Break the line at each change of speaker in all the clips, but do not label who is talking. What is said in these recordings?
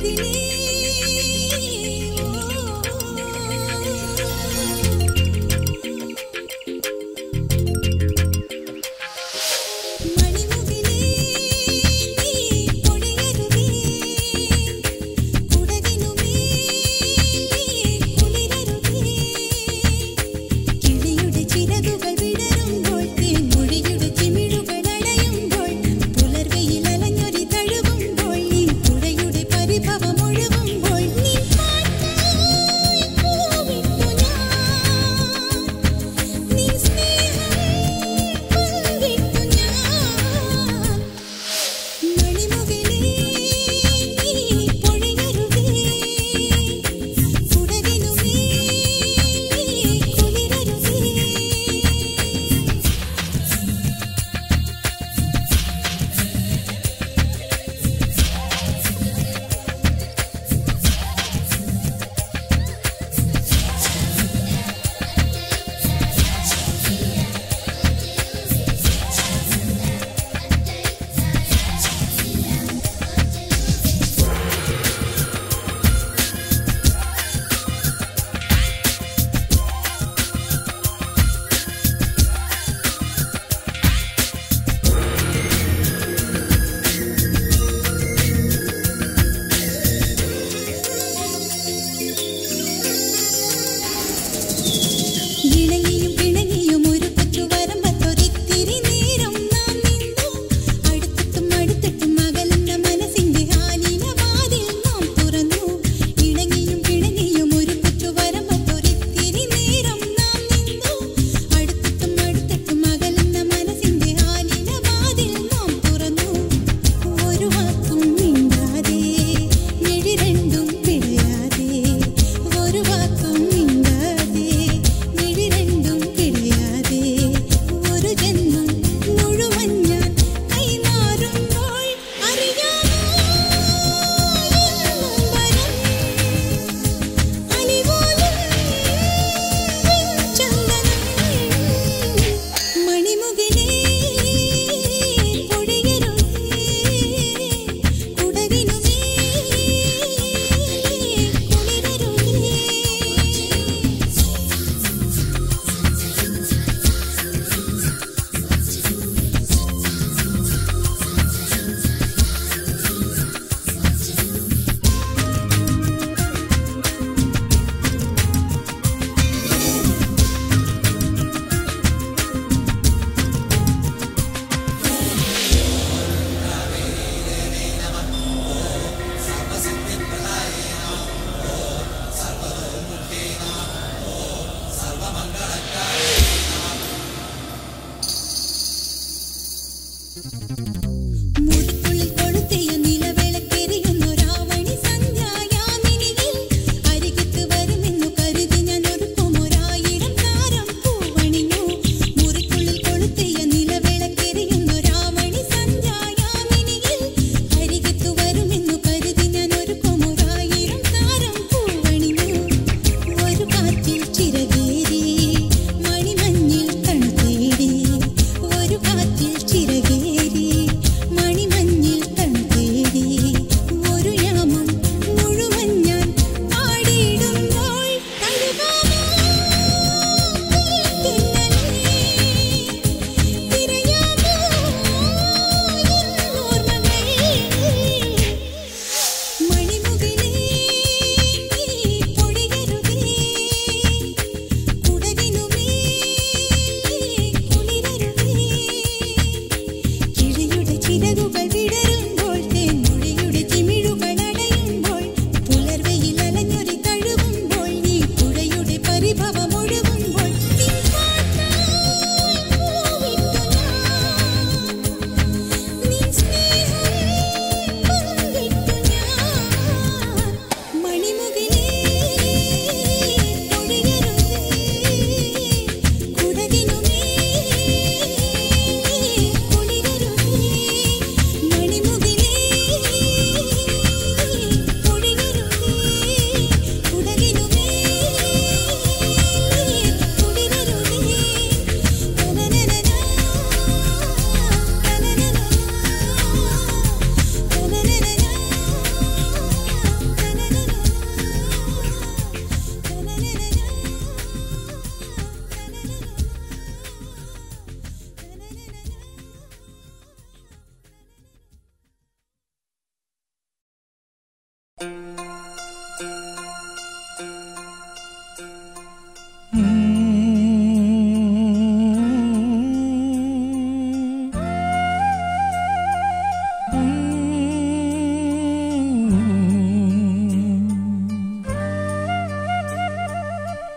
കിളിയുടെ ചിറകുകൾ വിടരുമ്പോൾ തേൻമൊഴിയുടെ ചിമിഴുകൾ അടയുമ്പോൾ പുലർവെയിൽ അലഞ്ഞൊരി തഴുകുമ്പോൾ നീ പുഴയുടെ പരിഭവം ഒഴുകുമ്പോൾ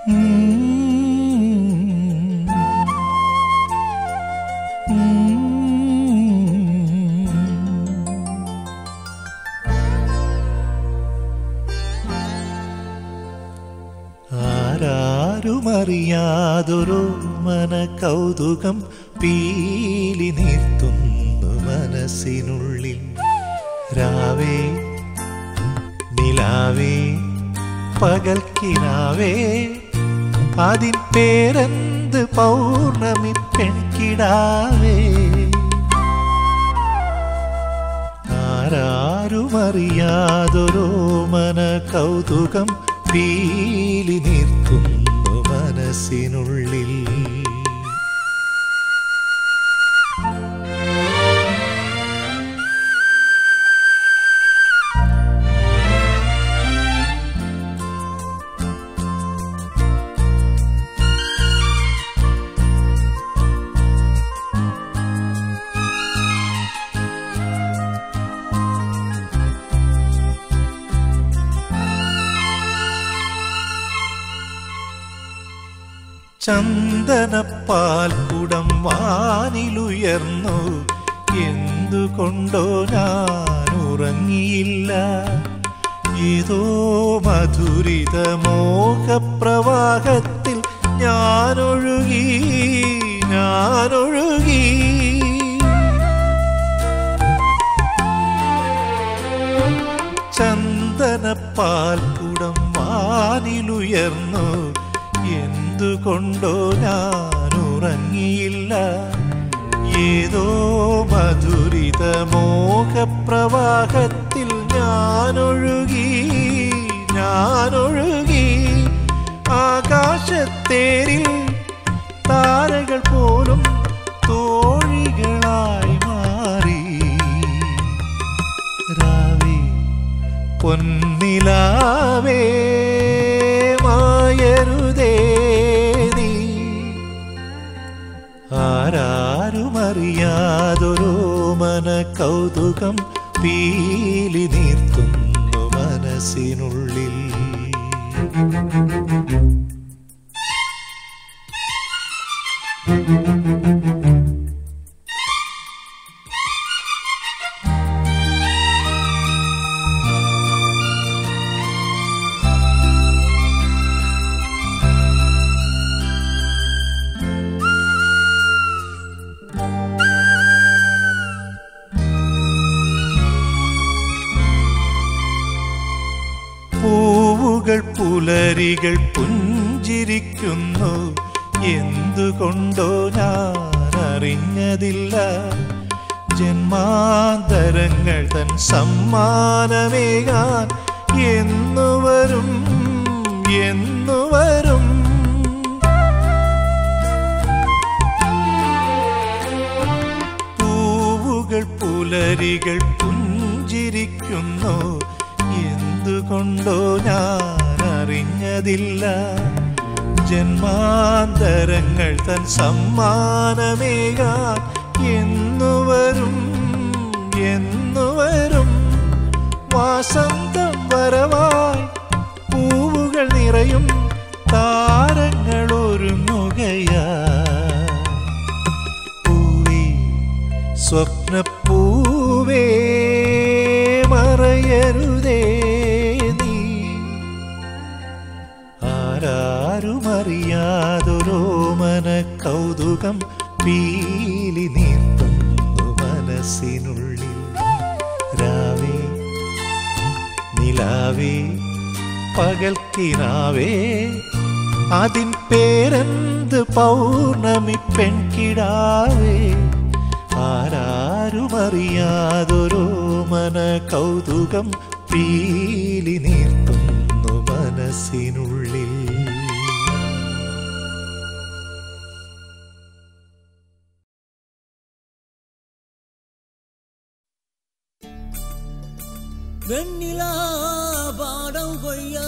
ആരാരുമറിയാതൊരു മന കൗതുകം പീലി നിർത്തുന്നു മനസ്സിനുള്ളിൽ രാവേ നിലാവേ പകൽക്കിനാവേ അതിൻ പേരെന്ത് പൗർണമി പെൺകിടാവേ ആരാരുമറിയാതൊരു മന കൗതുകം പീലി നിർത്തുന്നു മനസ്സിനുള്ളിൽ ചന്ദനപ്പാൽ കുടം വാനിലുയർന്നു എന്തുകൊണ്ടോ ഞാൻ ഉറങ്ങിയില്ല ഏതോ മധുരിത മോഹപ്രവാഹത്തിൽ ഞാനൊഴുകി ഞാനൊഴുകി ചന്ദനപ്പാൽ കുടം വാനിലുയർന്നു എന്തുകൊണ്ടോ ഞാൻ ഉറങ്ങിയില്ല ഏതോ മധുരിത മോഹപ്രവാഹത്തിൽ ഞാനൊഴുകി ഞാനൊഴുകി ആകാശത്തേരിൽ താരകൾ പോലും തോഴികളായി മാറി രാവേ പൊന്നിലാവേ മായരുതേ നീ ആരാരുമറിയാതൊരു മന കൗതുകം പീലി നീർത്തുന്നു മനസ്സിനുള്ളിൽ പൂവുകൾ പുലരികൾ പുഞ്ചിരിക്കുന്നു എന്തുകൊണ്ടോ ഞാൻ അറിഞ്ഞതില്ല ജന്മാന്തരങ്ങൾ തൻ സമ്മാനമേകാൻ എന്നുവരും എന്നുവരും പൂവുകൾ പുലരികൾ പുഞ്ചിരിക്കുന്നു എന്തുകൊണ്ടോ ഞാൻ അറിഞ്ഞതില്ല ജന്മാന്തരങ്ങൾ തൻ സമ്മാനമേകാൻ എന്നുവരും എന്നുവരും വാസന്തം വരവായി പൂവുകൾ നിറയും താരങ്ങൾ ഒരുങ്ങുകയാ പൂവേ സ്വപ്നപ്പൂവേ മറയരുതേ നീ ആരാരുമറിയാതൊരോ മന കൗതുകം പീലി നീർത്തുന്നു മനസ്സിനുള്ളിൽ രാവേ നിലാവേ പകൽക്കിനാവേ അതിൻ പേരെന്ത് പൗർണമി പെൺകിടാവേ ആരാരുമറിയാതൊരോ മന കൗതുകം പീലി നീർത്തുന്നു മനസ്സിനുള്ളിൽ
வெண்ணிலா பாடம் கொய்யா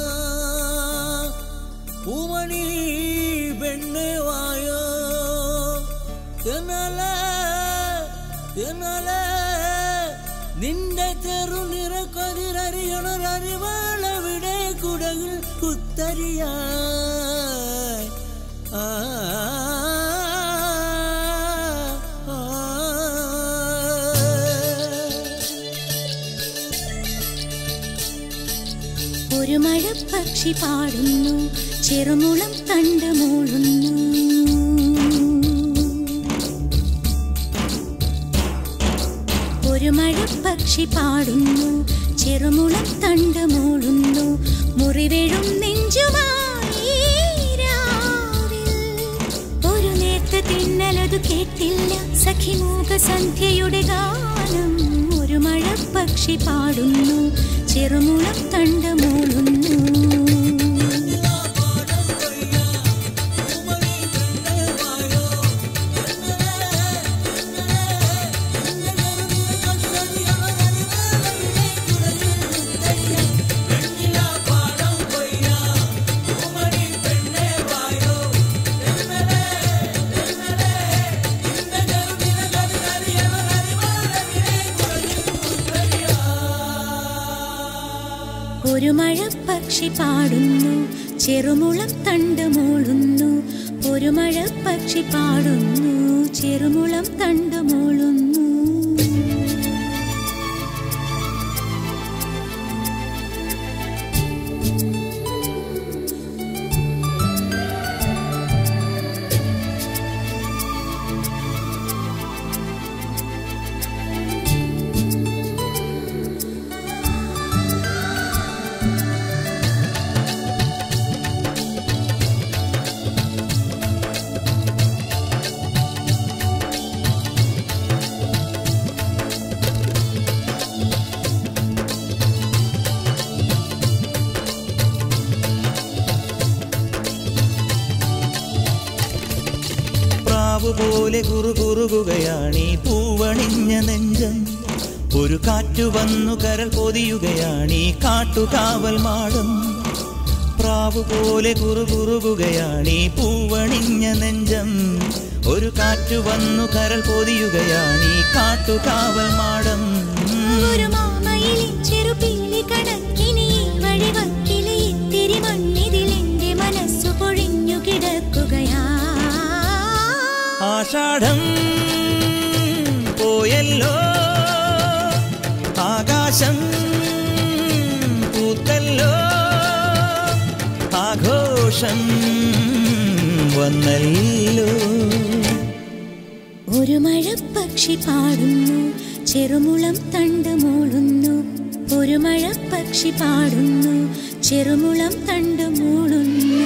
பூமணி பெண்ணே வாயோ തെന്നല തെന്നല നിന്റെ ചെറുനിറ കതിരറിയണൊരറിവാളവിടെ കുടകിൽ കുത്തരിയാ ആ ആ,
ഒരു മഴപ്പക്ഷി പാടുന്നു ചെറുമുളം കണ്ട് മൂളുന്നു ഒരു മഴപ്പക്ഷി പാടുന്നു ചെറുമുളം തണ്ട് മൂളുന്നു മുറിവേഴും നെഞ്ചുമായി രാവിൽ. ഒരു നേർത്ത തിന്നലതു കേട്ടില്ല സഖിമൂക സന്ധ്യയുടെ ഗാനം ഒരു മഴപ്പക്ഷി പാടുന്നു ചെറുമുളം തണ്ട് മൂളുന്നു ഒരു മഴപ്പക്ഷി പാടുന്നു ചെറുമുളം തണ്ട് മൂളുന്നു ഒരു മഴപ്പക്ഷി പാടുന്നു ചെറുമുളം തണ്ട് മൂളുന്നു
പ്രാവ് പോലെ കുറുകുറുകയാണീ പൂവണിഞ്ഞ നെഞ്ചം ഒരു കാറ്റു വന്നു കരൾ പൊതിയുകയാണീ കാട്ടുകാവൽ മാടം പ്രാവ് പോലെ കുറുകുറുകയാണീ പൂവണിഞ്ഞ നെഞ്ചം ഒരു കാറ്റു വന്നു കരൾ പൊതിയുകയാണീ കാട്ടുകാവൽ മാടം
ഒരു മാമയിലെ ചെറുപീലി കണക്കിനി ഈ വഴിവക്കിലെ ഇത്തിരി മണ്ണിതിൽ എന്റെ മനസ്സു പൊഴിഞ്ഞു കിടക്കുകയാ
ആഷാഢം പോയല്ലോ ആകാശം പൂത്തല്ലോ ആഘോഷം വന്നല്ലോ
ഒരു മഴപ്പക്ഷി പാടുന്നു ചെറുമുളം തണ്ട് മൂളുന്നു ഒരു മഴപ്പക്ഷി പാടുന്നു ചെറുമുളം തണ്ട് മൂളുന്നു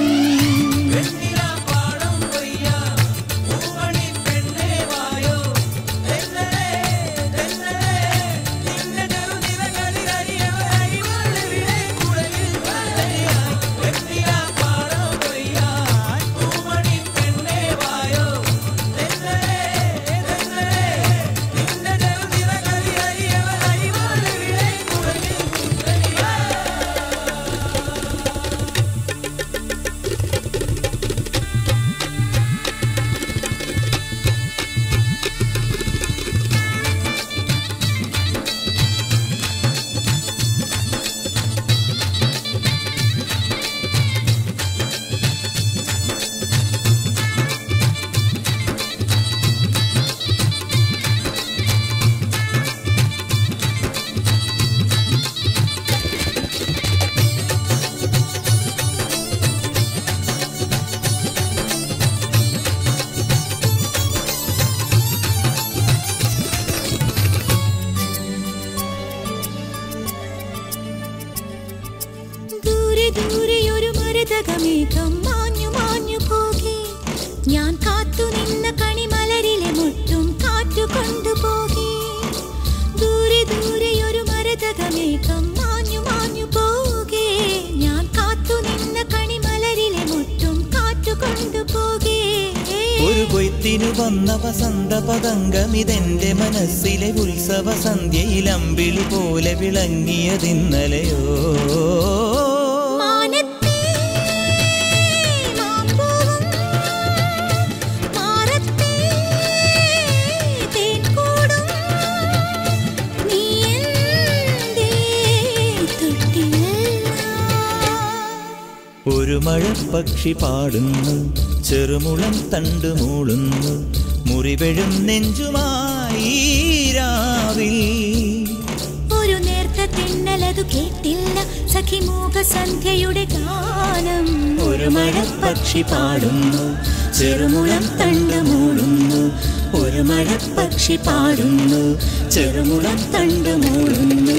ദൂരെ ദൂരെ ഒരു മരതകമേഘം മാഞ്ഞു മാഞ്ഞു പോകെ ഞാൻ കാത്തു നിന്ന കണിമലരിലെ മുട്ടും കാറ്റു കൊണ്ടുപോകെ ദൂരെ ദൂരെ ഒരു മരതകമേഘം മാഞ്ഞു മാഞ്ഞു പോകെ ഞാൻ കാത്തു നിന്ന കണിമലരിലെ മുട്ടും കാറ്റു കൊണ്ടുപോകെ
ഒരു കൊയ്ത്തിനു വന്ന വസന്ത പതംഗമിതെന്റെ മനസ്സിലെ ഉത്സവ സന്ധ്യയിൽ അമ്പിളി പോലെ വിളങ്ങിയതിന്നലെയോ
മാനത്തേ മാമ്പൂവും മാറത്തേ തേൻകൂടും നീ എന്തേ തൊട്ടില്ല
ഒരു മഴപ്പക്ഷി പാടുന്നു ചെറുമുളം തണ്ടു മൂളുന്നു മുറിവെഴും നെഞ്ചുമായി രാവിൽ
ഒരു നേർത്ത തിന്നലതു കേട്ടില്ല സഖിമൂക സന്ധ്യയുടെ ഗാനം
ഒരു മഴപ്പക്ഷി പാടുന്നു ചെറുമുളം തണ്ട് മൂളുന്നു ഒരു മഴപ്പക്ഷി പാടുന്നു ചെറുമുളം തണ്ട് മൂളുന്നു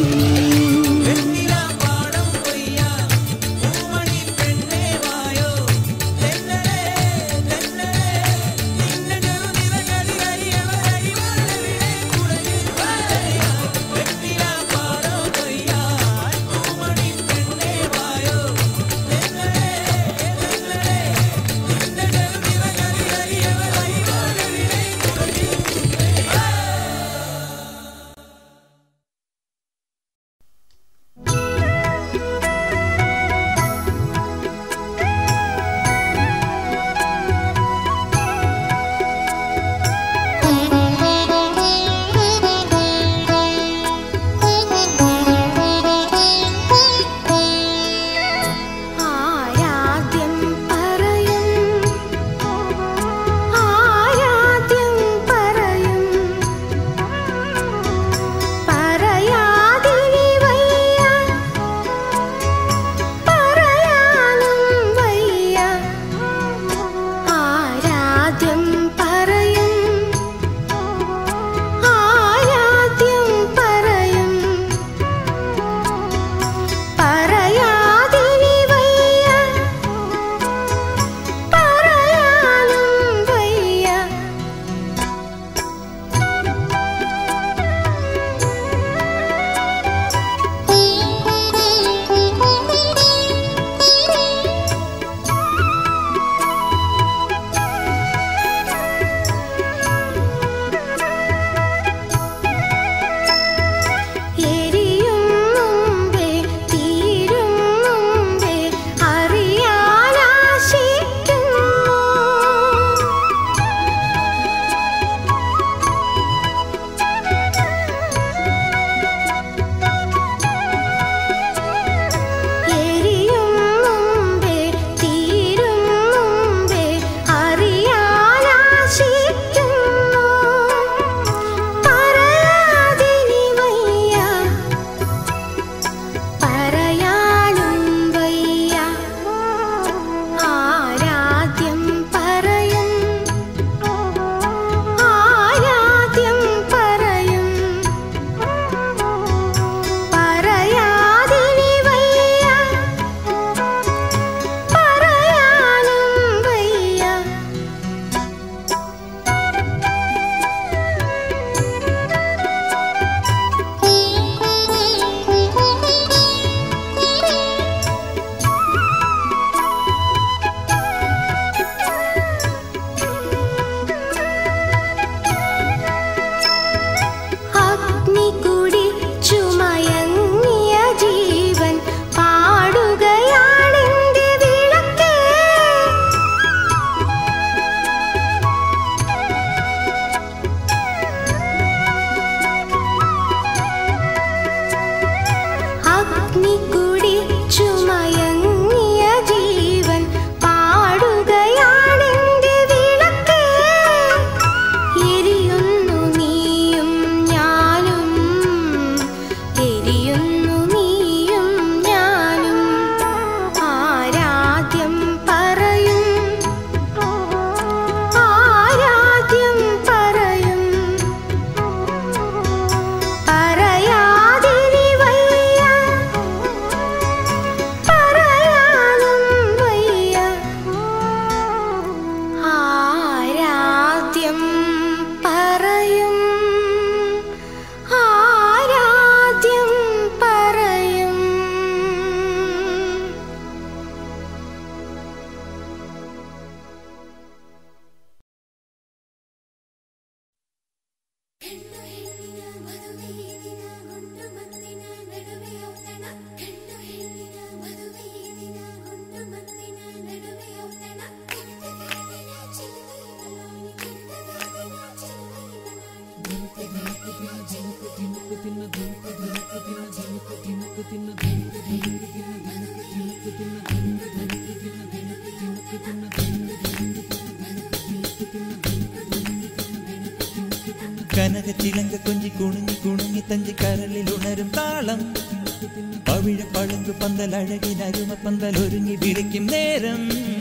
കനക ചിലങ്ക കൊഞ്ചി കുണുങ്ങി കുണുങ്ങി തഞ്ചി കരളിൽ ഉണരും താളം പവിഴ പഴങ്കു പന്തൽ അഴകിനരുമ പന്തൽ ഒരുങ്ങി വിളിക്കും നേരം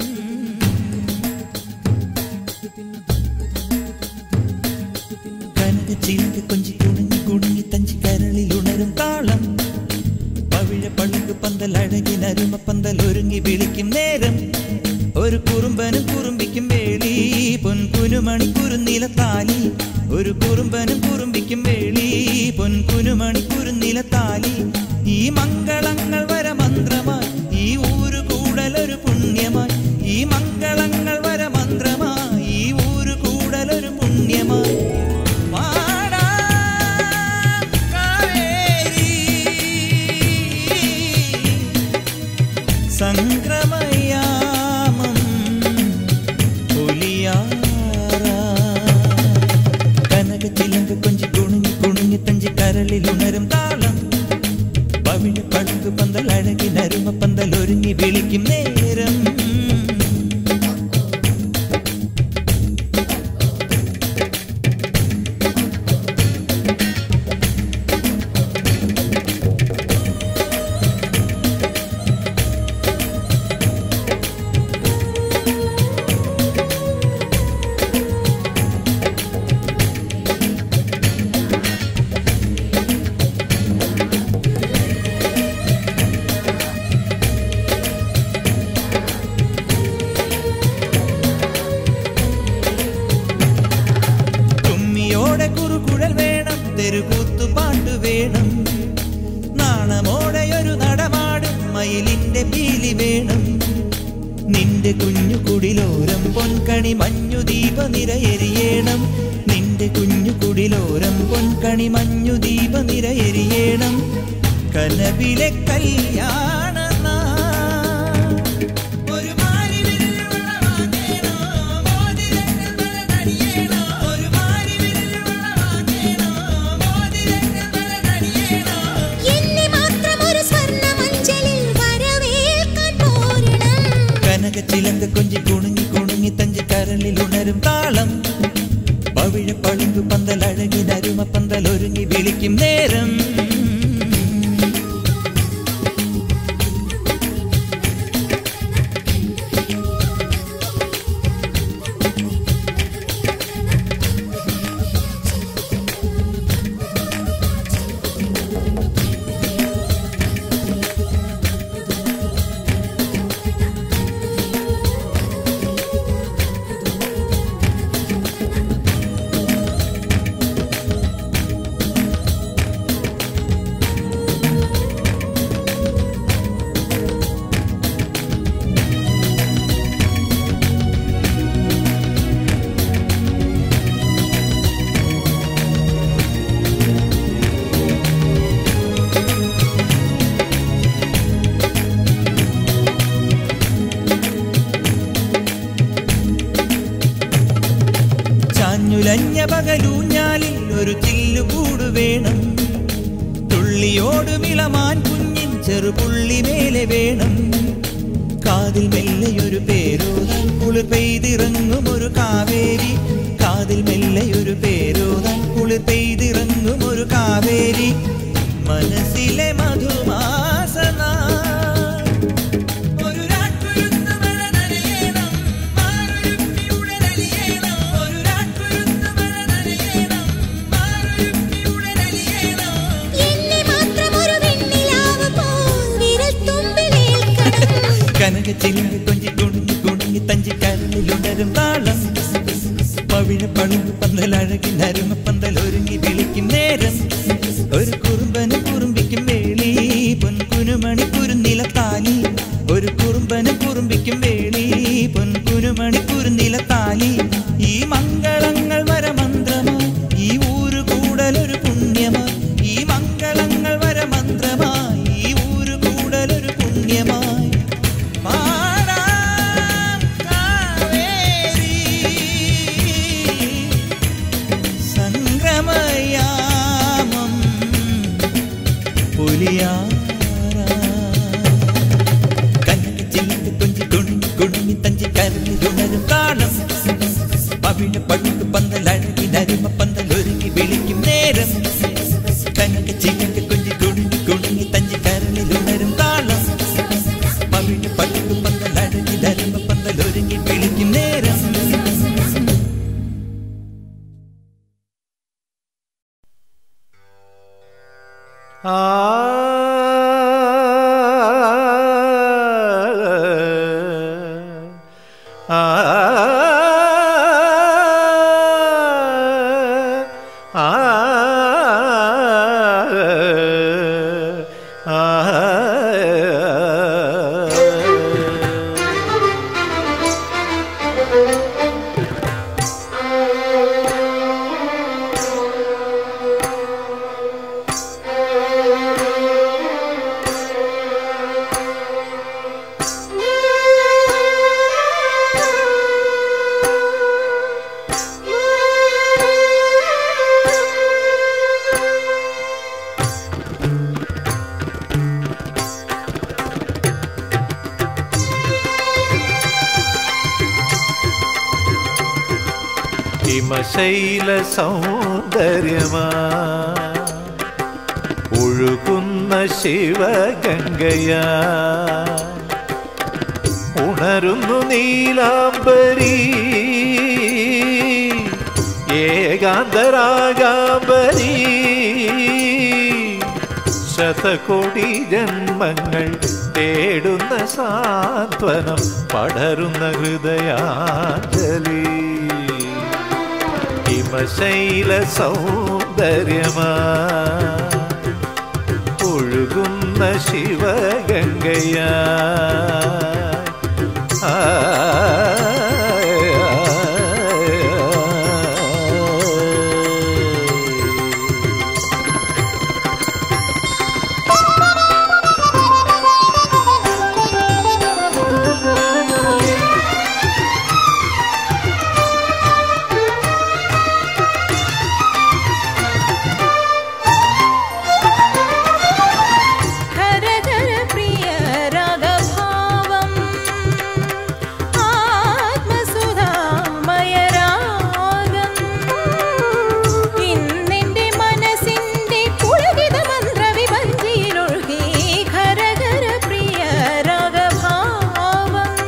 കനക ചിലങ്ക കൊഞ്ചി കുണുങ്ങി കുണുങ്ങി തഞ്ചി കരളിൽ ഉണരും താളം പവിഴ പഴുങ്കു പന്തൽ അഴകിനരുമ പന്തൽ ഒരുങ്ങി വിളിക്കും നേരം ഒരു കുറുമ്പനും കുറുമ്പിക്കും വേളി പൊൻകുനുമണി കുറുനില താലി ഒരു കുറുമ്പനും കുറുമ്പിക്കും വേളി പൊൻകുനുമണി കുറുനില താലി ഈ മംഗളങ്ങൾ വര മന്ത്രമായി ഈ ഊരു കൂടലൊരു പുണ്യമായി ഈ മംഗളങ്ങൾ വര മന്ത്രമായി ഈ ഊരു കൂടലൊരു പുണ്യമായി പാടാം കാവേരി സംക്രമയാമം പുലിയാറാ. കനക ചിലങ്ക കൊഞ്ചി കുണുങ്ങി കുണുങ്ങി തഞ്ചി കരളിൽ ഉണരും താളം പവിഴ പഴുങ്കു പന്തൽ അഴകിനരുമ പന്തൽ ഒരുങ്ങി വിളിക്കും നേരം തുമ്മിയോടെ കുറുകുഴൽ വേണം തെരുകൂത്തു പാട്ട് വേണം നാണമോടെ ഒരു നടമാട് മയിലിന്റെ പീലി വേണം നിന്റെ കുഞ്ഞു കുടിലോരം പൊൻകണി മഞ്ഞു ദീപ നിരയെരിയേണം നിന്റെ കുഞ്ഞു കുടിലോരം പൊൻകണി മഞ്ഞു ദീപ നിരയെരിയേണം കനവിലെ കല്യാണ നാൾ. ഒരു മാരിവില്ല് വളവാകേണോ, മോതിരങ്ങൾ വളനണിയേണോ. ഒരു മാരിവില്ല് വളവാകേണോ, മോതിരങ്ങൾ വളനണിയേണോ.
എന്നെ മാത്രം ഒരു സ്വർണ്ണമഞ്ചലിൽ വരവേൽക്കാൻ പോരണം
കനക ചിലങ്ക കൊഞ്ചി കുണുങ്ങി കുണുങ്ങി തഞ്ചി കരളിൽ ഉണരും താളം പവിഴ പളുങ്കു പന്തൽ അഴകിനരുമ പന്തൽ ഒരുങ്ങി വിളിക്കും നേരം ചാഞ്ഞുലഞ്ഞ പകലൂഞ്ഞാലിൽ ഒരു ചില്ലുകൂട് വേണം തുള്ളിയോടുമിളമാൻ കുഞ്ഞിൻ ചെറുപുള്ളി മേലെ വേണം കാതിൽ മെല്ലെയൊരു പേരോതാൻ കുളിർ പെയ്തിറങ്ങും ഒരു കാവേരി കാതിൽ മെല്ലെയൊരു പേരോതാൻ കുളിർ പെയ്തിറങ്ങും ഒരു കാവേരി മനസ്സിലെ മധുമാസനാൾ ഒരു രാക്കുരുന്ന് മഴ നനയണം മാറുരുപ്പിയുടെ നലിയണം ഒരു രാക്കുരുന്ന് മഴ നനയണം മാറുരുപ്പിയുടെ നലിയണം
എന്നെ മാത്രം ഒരു വെണ്ണിലാവ് പോൽ വിരൽത്തുമ്പിലേൽക്കണം
കനക ചിലങ്ക കൊഞ്ചി കുണുങ്ങി കുണുങ്ങി തഞ്ചി കരളിലുണരും താളം പവിഴ പളുങ്കു പന്തൽ അഴകി നരുമ പന്തൽ ഒരുങ്ങി വിളിക്കും നേരം ഒരു കുറുമ്പനും കുറുമ്പിക്കും വേളി പൊൻകുനുമണി കുറുനില താലി ഒരു കുറുമ്പനും കുറുമ്പിക്കും വേളി പൊൻകുനുമണി കുറുനില താലി ഈ മംഗളങ്ങൾ വരമന്ത്രമായി ഈ ഊരു കൂടലൊരു പുണ്യമായി ഈ മംഗളങ്ങൾ വരമന്ത്രമായി ഈ ഊരു കൂടലൊരു പുണ്യമായി പാടാം കാവേരി സംക്രമയാമം
ഹിമശൈല സൗന്ദര്യമാ ഒഴുകുന്ന ശിവഗംഗയാ ഉണരുന്നു നീലാംബരി ഏകാന്തരാഗാംബരി ശതകോടി ജന്മങ്ങൾ തേടുന്ന സാന്ത്വനം പടരുന്ന ഹൃദയാഞ്ജലി ഹിമശൈല സൗന്ദര്യമാ ഒഴുകുന്ന ശിവഗംഗയാ ആ,
ഹരഹര പ്രിയ രാഗഭാവം ആത്മസുധാമയ രാഗം ഇന്നെന്റെ മനസ്സിന്റെ പുളകിത മന്ത്രവിഭഞ്ജിയിലൊഴുകി ഹരഹര പ്രിയ രാഗഭാവം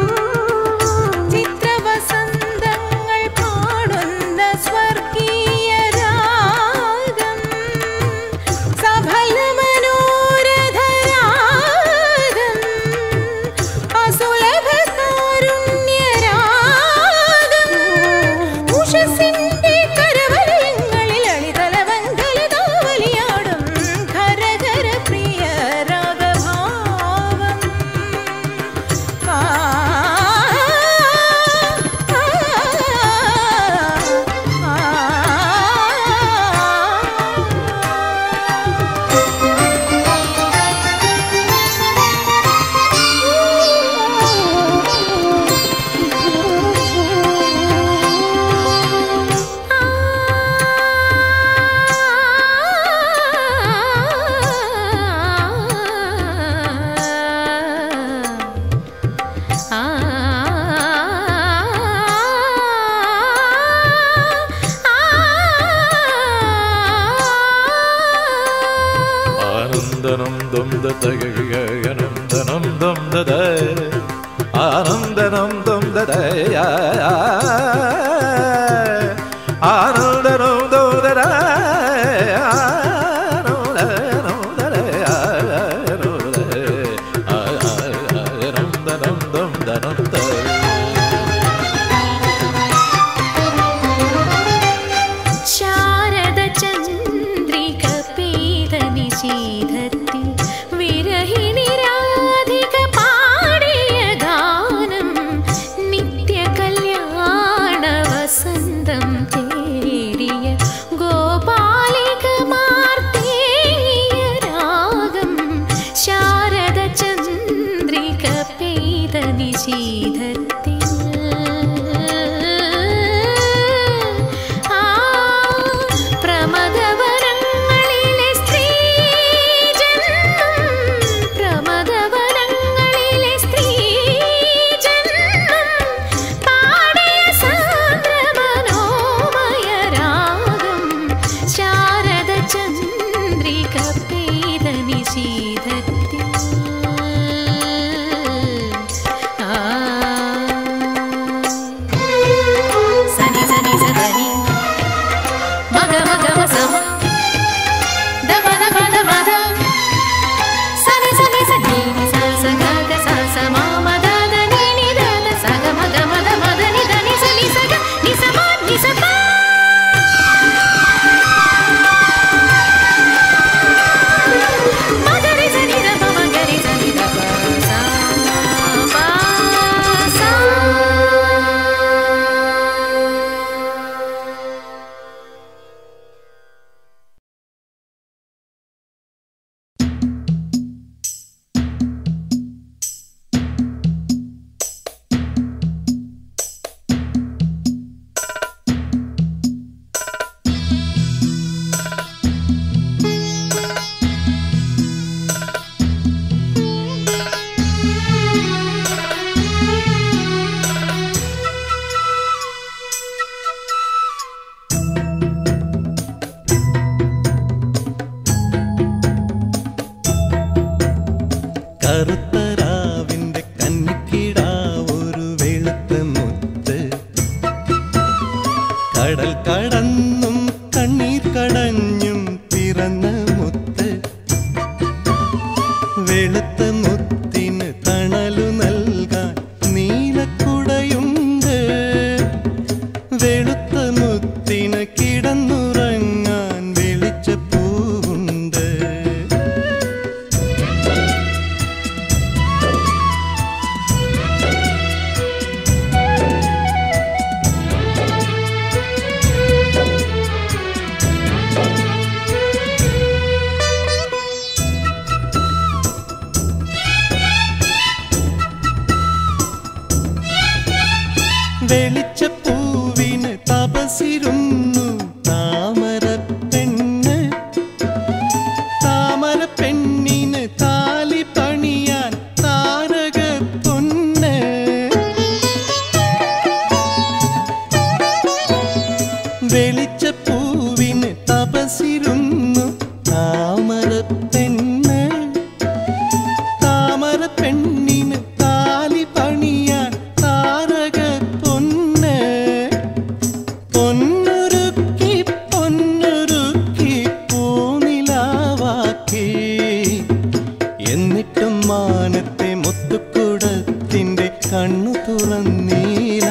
ചിത്രവസന്തങ്ങൾ പാടുന്ന സ്വർഗീയ രാഗം സഫല മനോരഥരാഗം അസുലഭ കാരുണ്യരാഗം ഉഷസിന്റെ കരവലയങ്ങളിൽ അളിതലവങ്കലിതാവലിയാടും ഖരഖര പ്രിയ രാഗഭാവം ആ
ആനന്ദനം ദം ദനന്ദനം ദം ദദ ആനന്ദനം ദം ദദ ആനന്ദനം ദം ദദ ആനന്ദനം ദം ദനം ദ
ശാരദ ചന്ദ്രിക പീതനിശീധത്തിൽ വിരഹിണി രാധിക പാടിയ ഗാനം നിത്യ കല്യാണ വസന്തം തേടിയ ഗോപാലിക മാർത്തേയ രാഗം ശാരദ ചന്ദ്രിക പീതനിശീധത്തിൽ ആ പ്രമദവനങ്ങളിലെ സ്ത്രീജന്മം പ്രമദവനങ്ങളിലെ സ്ത്രീജന്മം പാടിയ സാന്ദ്രമനോമയ രാഗം ശാരദ ചന്ദ്രിക പെയ്ത നിശീധത്തിൽ ആ
വെളിച്ചപ്പൂവിന് തപസിരുന്നു താമര പെണ്ണ് താമര പെണ്ണിന് താലി പണിയാൻ താരക പൊന്ന് വെളിച്ചപ്പൂവിന് തപസിരുന്നു താമര പെണ്ണ് താമര പെണ്ണിന് താലി പണിയാൻ താരക പൊന്ന് പൊന്നുരുക്കി പൊന്നുരുക്കി പൂനിലാവാക്കി എന്നിട്ടും മാനത്തെ മുത്തുക്കുടത്തിന്റെ കണ്ണു തുറന്നീല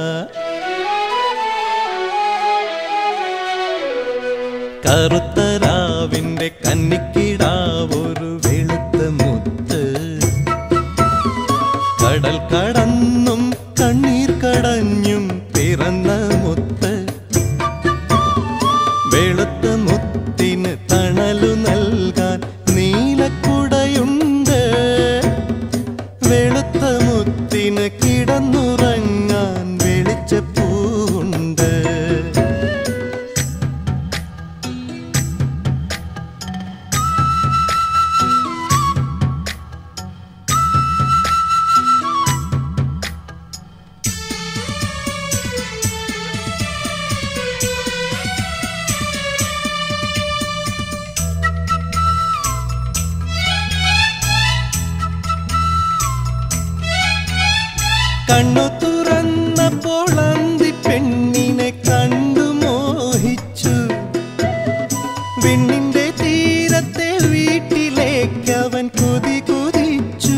കറുത്തരാവിന്റെ കന്നിക്കിടാവൊരു വെളുത്ത മുത്ത് കടൽ കടന്നും കണ്ണീർ കടഞ്ഞും പിറന്ന മുത്ത് വെളുത്ത മുത്തിന് തണലു നൽകാൻ നീലക്കുടയുണ്ട് വെളുത്ത മുത്തിന് കിടന്നുറങ്ങാൻ വെളിച്ചപ്പൂവുണ്ട് കണ്ണു തുറന്നപ്പോൾ അന്തി പെണ്ണിനെ കണ്ടു മോഹിച്ചു വിണ്ണിന്റെ തീരത്തെ വീട്ടിലേക്ക് അവൻ കുതി കുതിച്ചു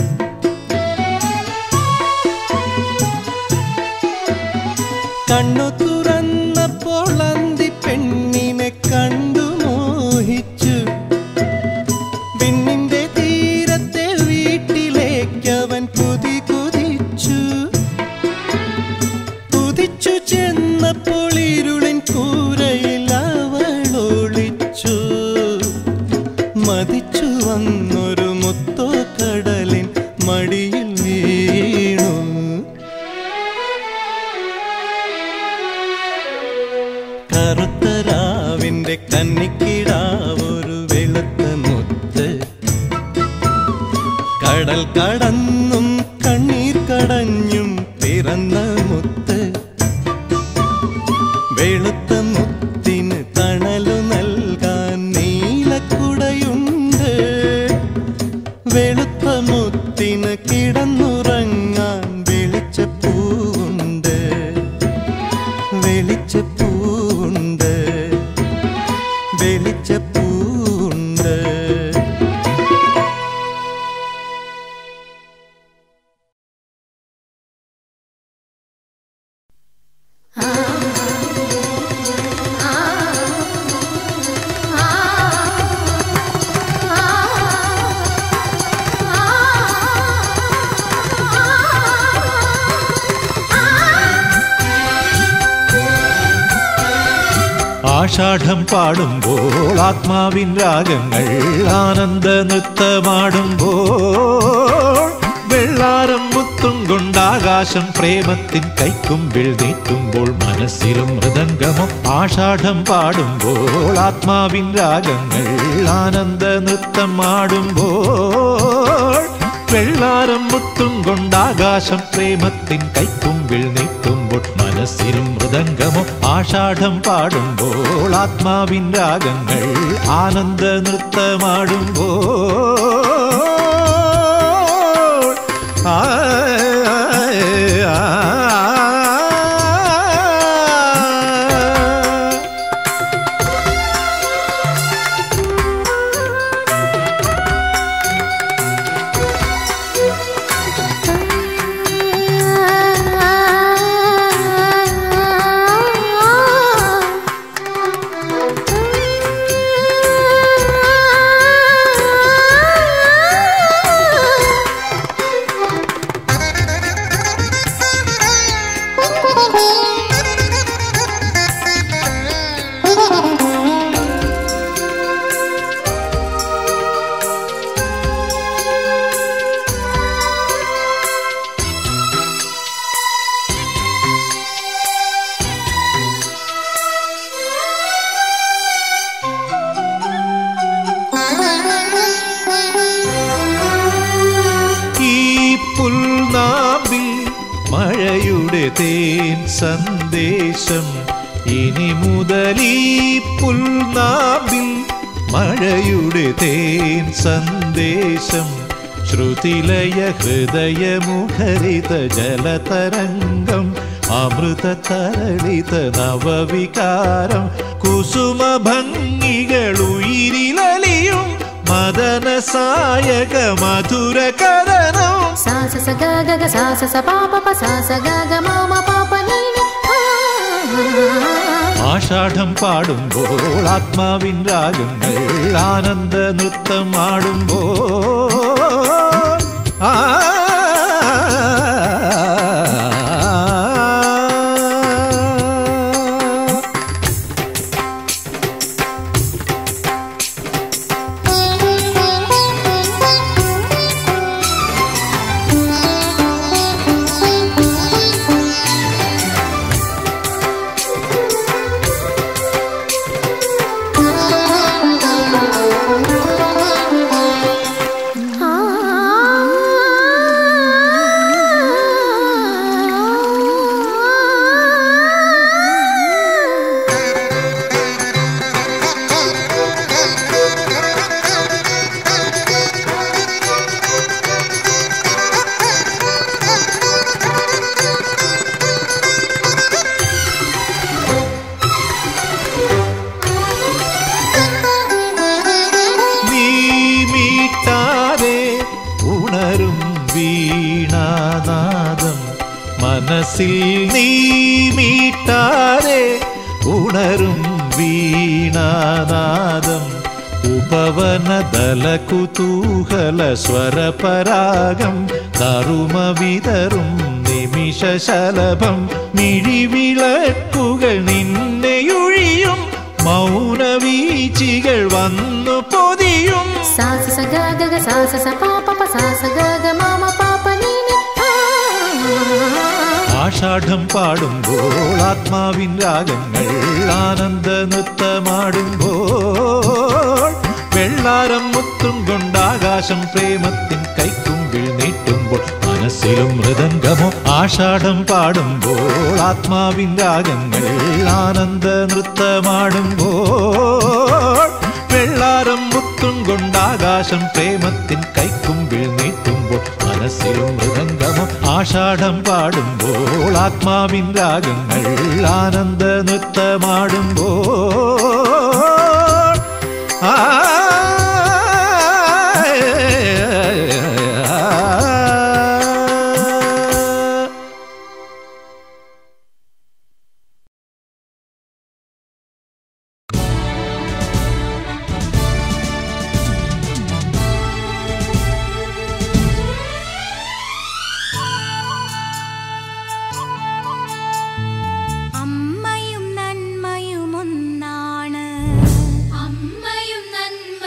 കണ്ണു തുറന്നപ്പോൾ അന്തി പെണ്ണിനെ കണ്ടു മോഹിച്ചു വിണ്ണിന്റെ തീരത്തെ വീട്ടിലേക്ക് അവൻ കുതി കുതിച്ചു കുതിച്ചു ചെന്നപ്പോൾ ഇരുളിൻ കൂരയിൽ അവൾ ഒളിച്ചു മതിച്ചു വന്നൊരു മുത്തോ കടലിൻ മടിയിൽ വീണു കറുത്തരാവിന്റെ കന്നിക്കിടാവൊരു വെളുത്ത മുത്ത് കടൽ കടന്നും കണ്ണീർ കടഞ്ഞും പിറന്ന മുത്ത് വെളുത്ത മുത്തിന് തണലു നൽകാൻ നീലക്കുടയുണ്ട് വെളുത്ത മുത്തിന് കിടന്നുറങ്ങാൻ വെളിച്ചപ്പൂവുണ്ട് വെളിച്ചപ്പൂവുണ്ട് വെളിച്ചപ്പൂവുണ്ട്
ആഷാഢം പാടുമ്പോൾ ആത്മാവിൻ രാഗങ്ങൾ ആനന്ദ നൃത്തമാടുമ്പോൾ വെള്ളാരം മുത്തും കൊണ്ടാകാശം പ്രേമത്തിൻ കൈക്കുമ്പിൽ നീട്ടുമ്പോൾ മനസ്സിലും മൃദംഗമോ ആഷാഢം പാടുമ്പോൾ ആത്മാവിൻ രാഗങ്ങൾ ആനന്ദ നൃത്തം ആടുമ്പോൾ വെള്ളാരം മുത്തും കൊണ്ടാകാശം പ്രേമത്തിൻ കൈക്കുമ്പിൽ നീട്ടുമ്പോൾ മനസ്സിലും മൃദംഗമോ ആഷാഢം പാടുമ്പോൾ ആത്മാവിൻ രാഗങ്ങൾ ആനന്ദ നൃത്തമാടുമ്പോൾ ആ, ആ, ആ.
ആ
മഴയുടെ തേൻ സന്ദേശം ഇനി മുതലീ പുൽനാമ്പിൽ മഴയുടെ തേൻ സന്ദേശം ശ്രുതിലയ ഹൃദയമുഖരിത ജലതരംഗം അമൃത തരളിത നവവികാരം കുസുമ ഭംഗികൾ ഉയിരിലലിയും മദന സായക മധുര കഥനം
sa sa sa ga ga ga sa sa sa pa pa pa sa sa ga ga ma ma pa pa ni ni
Ashadha പാടുമ്പോൾ ആത്മാവിൻ രാഗങ്ങൾ ആനന്ദ നൃത്തം ആടുമ്പോൾ ആ നീ മീട്ടാതെ ഉണരും വീണാനാദം മനസ്സിൽ നീ മീട്ടാതെ ഉണരും വീണാനാദം ഉപവനദല കുതൂഹല സ്വരപരാഗം നറുമ വിതറും നിമിഷശലഭം മിഴിവിളക്കുകൾ നിന്നെയൊഴിയും മൗനവീച്ചികൾ വന്നു പൊതിയും
sa sa sa ga ga ga sa sa sa pa pa pa sa sa ga ga ma ma pa pa ni ni
Ashadha പാടുമ്പോൾ ആത്മാവിൻ രാഗങ്ങൾ ആനന്ദ നൃത്തമാടുമ്പോൾ വെള്ളാരം മുത്തും കൊണ്ടാകാശം പ്രേമത്തിൻ കൈക്കുമ്പിൽ നീട്ടുമ്പോൾ മനസ്സിലും മൃദംഗമോ ആഷാഢം പാടുമ്പോൾ ആത്മാവിൻ രാഗങ്ങൾ ആനന്ദ നൃത്തമാടുമ്പോൾ വെള്ളാരം മുത്തും കൊണ്ടാകാശം പ്രേമത്തിൻ കൈക്കുമ്പിൽ നീട്ടുമ്പോൾ മനസ്സിലും മൃദംഗമോ ആഷാഢം പാടുമ്പോൾ ആത്മാവിൻ രാഗങ്ങൾ ആനന്ദ നൃത്തമാടുമ്പോൾ ആ
അമ്മയും നന്മയും ഒന്നാണ് അമ്മയും നന്മ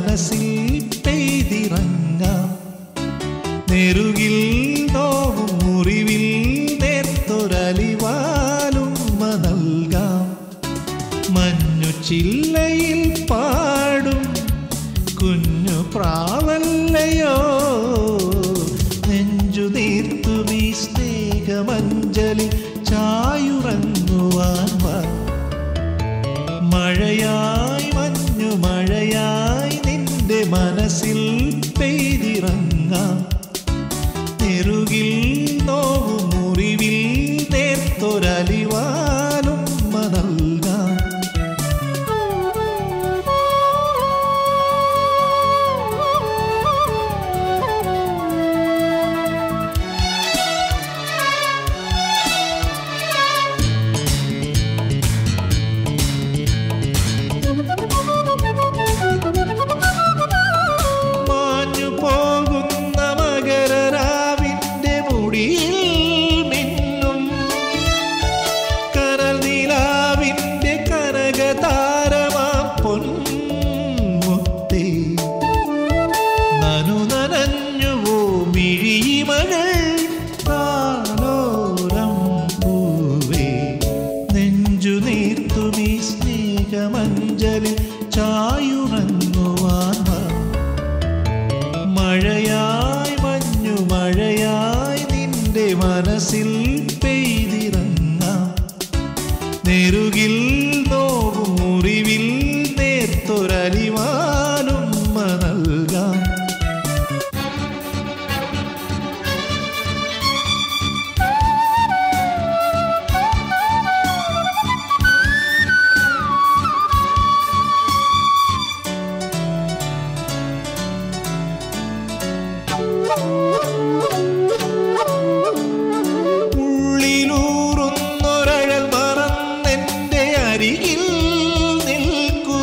മനസ്സിൽ പെയ്തിറങ്ങാം നെറുകിൽ നോവും മുറിവിൽ നേർത്തൊരലിവാലും നൽകാം മഞ്ഞു ചില്ലയിൽ പാടും കുഞ്ഞു പ്രാവല്ലയോ നെഞ്ചു നീർത്തുമീ സ്നേഹമഞ്ജലി ചായുറങ്ങുവാൻ വാ മഴയായി മഞ്ഞു മഴയായി നിന്റെ മനസ്സിൽ പെയ്തിറങ്ങാം നെറുകിൽ നോവും മുറിവിൽ നേർത്തൊരലിവാലും നൽകാം മാഞ്ഞു പോകുന്ന മകരരാവിന്റെ മുടിയിൽ മിന്നും കനൽ നിലാവിന്റെ കനകതാരമാ പൊന്മുത്തേ നനു നനഞ്ഞുവോ മിഴിമകൾ താലോരം പൂവേ നെഞ്ചു നീർത്തുമീ സ്നേഹമഞ്ജലി ചായുറങ്ങുവാൻ വാ മഴയായി മഞ്ഞു മഴയായി നിന്റെ മനസ്സിൽ പെയ്തിറങ്ങാം നെറുകിൽ നോവും മുറിവിൽ നേർത്തൊരലിവാലും നൽകാം ഉള്ളിലൂറുന്നൊരഴൽ മറന്നെന്റെ അരികിൽ നിൽക്കൂ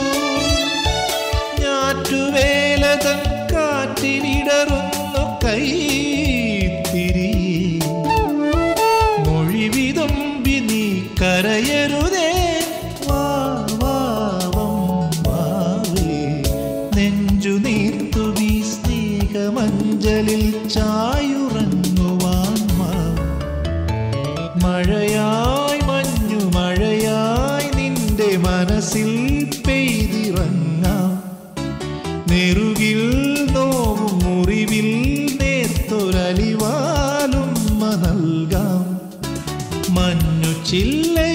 ഞാറ്റുവേലതൻ കാറ്റിനിടറുന്നു കൈത്തിരി മൊഴിവിതുമ്പി നീ കരയരുതേ വാ വാവം വാവേ നെഞ്ചു നീർത്തുവീ സ്നേഹമഞ്ജലിൽ ചായുറങ്ങുവാൻ വാ മഴയായി മഞ്ഞു മഴയായി നിന്റെ മനസ്സിൽ പെയ്തിറങ്ങാം നെറുകിൽ നോവും മുറിവിൽ നേർത്തൊരലിവാലും നൽകാം മഞ്ഞു ചില്ല